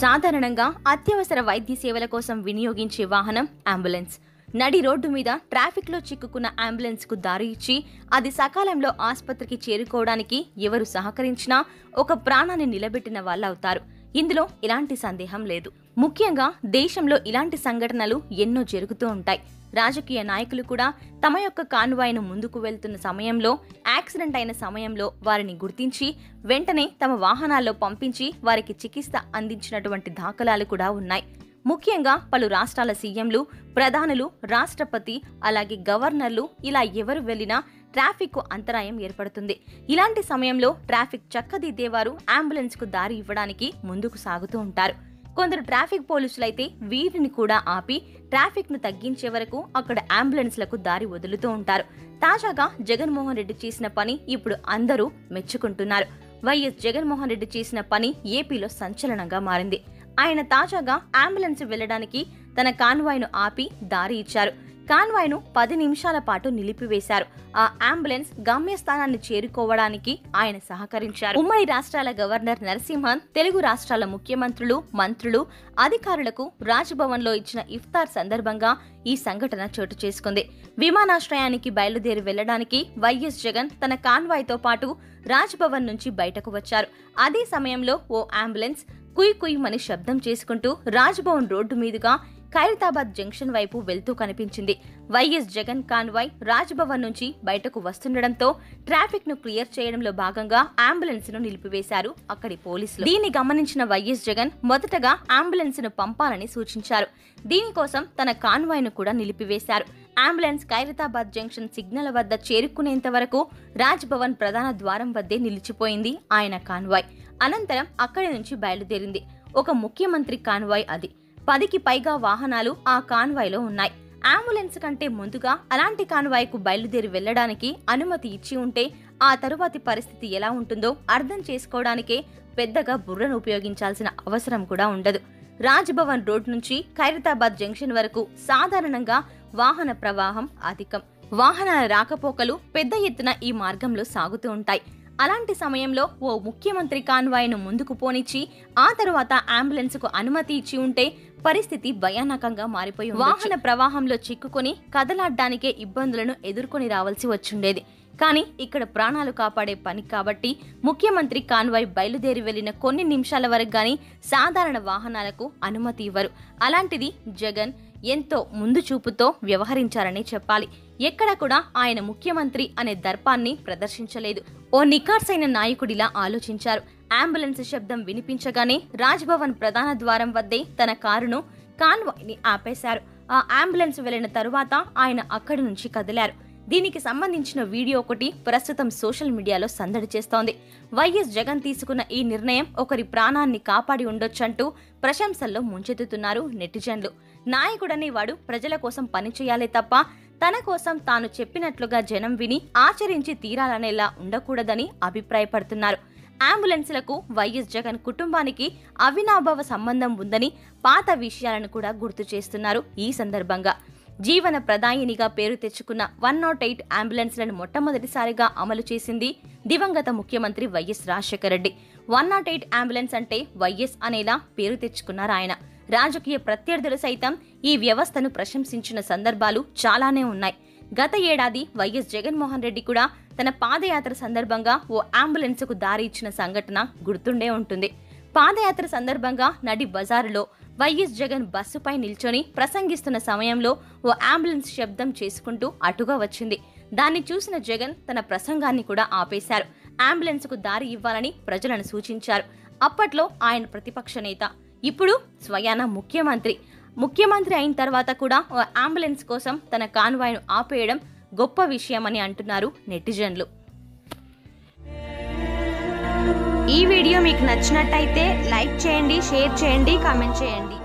సాధారణంగా అత్యవసర వైద్య సేవల కోసం వినియోగించే వాహనం అంబులెన్స్ నడి రోడ్డు మీద ట్రాఫిక్లో చిక్కుకున్న అంబులెన్స్కు దారి ఇచ్చి అది సకాలంలో ఆసుపత్రికి చేరుకోవడానికి ఎవరు సహకరించినా ఒక ప్రాణాన్ని నిలబెట్టిన వాళ్ళవుతారు ఇందులో ఎలాంటి సందేహం లేదు ముఖ్యంగా దేశంలో ఇలాంటి సంఘటనలు ఎన్నో జరుగుతూ ఉంటాయి రాజకీయ నాయకులు కూడా తమ యొక్క కాన్వాయ్ను ముందుకు వెళ్తున్న సమయంలో యాక్సిడెంట్ అయిన సమయంలో వారిని గుర్తించి వెంటనే తమ వాహనాల్లో పంపించి వారికి చికిత్స అందించినటువంటి దాఖలాలు కూడా ఉన్నాయి ముఖ్యంగా పలు రాష్ట్రాల సీఎంలు ప్రధానులు రాష్ట్రపతి అలాగే గవర్నర్లు ఇలా ఎవరు వెళ్ళినా ట్రాఫిక్ కు అంతరాయం ఏర్పడుతుంది ఇలాంటి సమయంలో ట్రాఫిక్ చక్కదిద్దేవారు అంబులెన్స్ కు దారి ఇవ్వడానికి ముందుకు సాగుతూ ఉంటారు కొందరు ట్రాఫిక్ పోలీసులైతే వీరిని కూడా ఆపి ట్రాఫిక్ ను తగ్గించే వరకు అక్కడ అంబులెన్స్లకు దారి వదులుతూ ఉంటారు తాజాగా జగన్మోహన్ రెడ్డి చేసిన పని ఇప్పుడు అందరూ మెచ్చుకుంటున్నారు వైఎస్ జగన్మోహన్ రెడ్డి చేసిన పని ఏపీలో సంచలనంగా మారింది ఆయన తాజాగా అంబులెన్స్ వెళ్లడానికి తన కాన్వాయ్ను ఆపి దారి ఇచ్చారు కాన్వాయ్ను పది నిమిషాల పాటు నిలిపివేశారు ఆ అంబులెన్స్ గమ్యస్థానాన్ని చేరుకోవడానికి ఆయన సహకరించారు ఉమ్మడి రాష్ట్రాల గవర్నర్ నరసింహన్ తెలుగు రాష్ట్రాల ముఖ్యమంత్రులు మంత్రులు అధికారులకు రాజ్భవన్లో ఇచ్చిన ఇఫ్తార్ సందర్భంగా ఈ సంఘటన చోటు చేసుకుంది విమానాశ్రయానికి బయలుదేరి వెళ్లడానికి వైఎస్ జగన్ తన కాన్వాయ్తో పాటు రాజ్భవన్ నుంచి బయటకు వచ్చారు అదే సమయంలో ఓ అంబులెన్స్ కుయ్ కుయ్మని శబ్దం చేసుకుంటూ రాజ్భవన్ రోడ్డు మీదుగా ఖైరతాబాద్ జంక్షన్ వైపు వెళ్తూ కనిపించింది వైఎస్ జగన్ కాన్వాయ్ రాజ్భవన్ నుంచి బయటకు వస్తుండటంతో ట్రాఫిక్ ను క్లియర్ చేయడంలో భాగంగా అంబులెన్స్ ను నిలిపివేశారు అక్కడి పోలీసులు దీన్ని గమనించిన వైఎస్ జగన్ మొదటగా అంబులెన్స్ ను పంపాలని సూచించారు దీనికోసం తన కాన్వాయ్ ను కూడా నిలిపివేశారు అంబులెన్స్ ఖైరతాబాద్ జంక్షన్ సిగ్నల్ వద్ద చేరుకునేంత వరకు రాజ్భవన్ ప్రధాన ద్వారం వద్దే నిలిచిపోయింది ఆయన కాన్వాయ్ అనంతరం అక్కడి నుంచి బయలుదేరింది ఒక ముఖ్యమంత్రి కాన్వాయ్ అది పదికి పైగా వాహనాలు ఆ కాన్వాయ్లో ఉన్నాయి అంబులెన్స్ కంటే ముందుగా అలాంటి కాన్వాయ్కు బయలుదేరి వెళ్లడానికి అనుమతి ఇచ్చి ఉంటే ఆ తరువాతి పరిస్థితి ఎలా ఉంటుందో అర్థం చేసుకోవడానికే పెద్దగా బుర్రను ఉపయోగించాల్సిన అవసరం కూడా ఉండదు రాజ్భవన్ రోడ్ నుంచి ఖైరతాబాద్ జంక్షన్ వరకు సాధారణంగా వాహన ప్రవాహం అధికం వాహనాల రాకపోకలు పెద్ద ఎత్తున ఈ మార్గంలో సాగుతూ ఉంటాయి అలాంటి సమయంలో ఓ ముఖ్యమంత్రి కాన్వాయ్ను ముందుకు పోనిచ్చి ఆ తరువాత అంబులెన్స్ కు అనుమతి ఇచ్చి ఉంటే పరిస్థితి భయానకంగా మారిపోయి వాహన ప్రవాహంలో చిక్కుకొని కదలాడ్డానికే ఇబ్బందులను ఎదుర్కొని రావాల్సి వచ్చుండేది కానీ ఇక్కడ ప్రాణాలు కాపాడే పని కాబట్టి ముఖ్యమంత్రి కాన్వాయ్ బయలుదేరి వెళ్లిన కొన్ని నిమిషాల వరకు గాని సాధారణ వాహనాలకు అనుమతి ఇవ్వరు అలాంటిది జగన్ ఎంతో ముందు చూపుతో వ్యవహరించారని చెప్పాలి ఎక్కడ కూడా ఆయన ముఖ్యమంత్రి అనే దర్పాన్ని ప్రదర్శించలేదు ఓ నికార్సైన నాయకుడిలా ఆలోచించారు అంబులెన్స్ శబ్దం వినిపించగానే రాజ్భవన్ ప్రధాన ద్వారం వద్దే తన కారును కాన్వాయ్ని ఆపేశారు ఆ అంబులెన్స్ వెళ్లిన తరువాత ఆయన అక్కడి నుంచి కదిలారు దీనికి సంబంధించిన వీడియో ఒకటి ప్రస్తుతం సోషల్ మీడియాలో సందడి చేస్తోంది వైఎస్ జగన్ తీసుకున్న ఈ నిర్ణయం ఒకరి ప్రాణాన్ని కాపాడి ఉండొచ్చంటూ ప్రశంసల్లో ముంచెత్తుతున్నారు నెటిజన్లు నాయకుడనే వాడు ప్రజల కోసం పనిచేయాలే తప్ప తన కోసం తాను చెప్పినట్లుగా జనం విని ఆచరించి తీరాలనేలా ఉండకూడదని అభిప్రాయపడుతున్నారు అంబులెన్స్లకు వైఎస్ జగన్ కుటుంబానికి అవినాభావ సంబంధం ఉందని పాత విషయాలను కూడా గుర్తు చేస్తున్నారు ఈ సందర్భంగా జీవన ప్రదాయినిగా పేరు తెచ్చుకున్న వన్ నాట్ ఎయిట్ అంబులెన్స్లను మొట్టమొదటిసారిగా అమలు చేసింది దివంగత ముఖ్యమంత్రి YS Rajasekhara Reddy one naught eight ambulance అంటే వైఎస్ అనేలా పేరు తెచ్చుకున్నారు ఆయన రాజకీయ ప్రత్యర్థులు సైతం ఈ వ్యవస్థను ప్రశంసించిన సందర్భాలు చాలానే ఉన్నాయి గత ఏడాది వైఎస్ జగన్మోహన్ రెడ్డి కూడా తన పాదయాత్ర సందర్భంగా ఓ అంబులెన్స్ కు దారి ఇచ్చిన సంఘటన గుర్తుండే ఉంటుంది పాదయాత్ర సందర్భంగా నడి బజారులో వైఎస్ జగన్ బస్సుపై నిల్చొని ప్రసంగిస్తున్న సమయంలో ఓ అంబులెన్స్ శబ్దం చేసుకుంటూ అటుగా వచ్చింది దాన్ని చూసిన జగన్ తన ప్రసంగాన్ని కూడా ఆపేశారు అంబులెన్స్ కు దారి ఇవ్వాలని ప్రజలను సూచించారు అప్పట్లో ఆయన ప్రతిపక్ష నేత ఇప్పుడు స్వయాన ముఖ్యమంత్రి ముఖ్యమంత్రి అయిన తర్వాత కూడా ఓ అంబులెన్స్ కోసం తన కాన్వాయ్ను ఆపేయడం గొప్ప విషయమని అంటున్నారు నెటిజన్లు ఈ వీడియో మీకు నచ్చినట్టయితే లైక్ చేయండి షేర్ చేయండి కామెంట్ చేయండి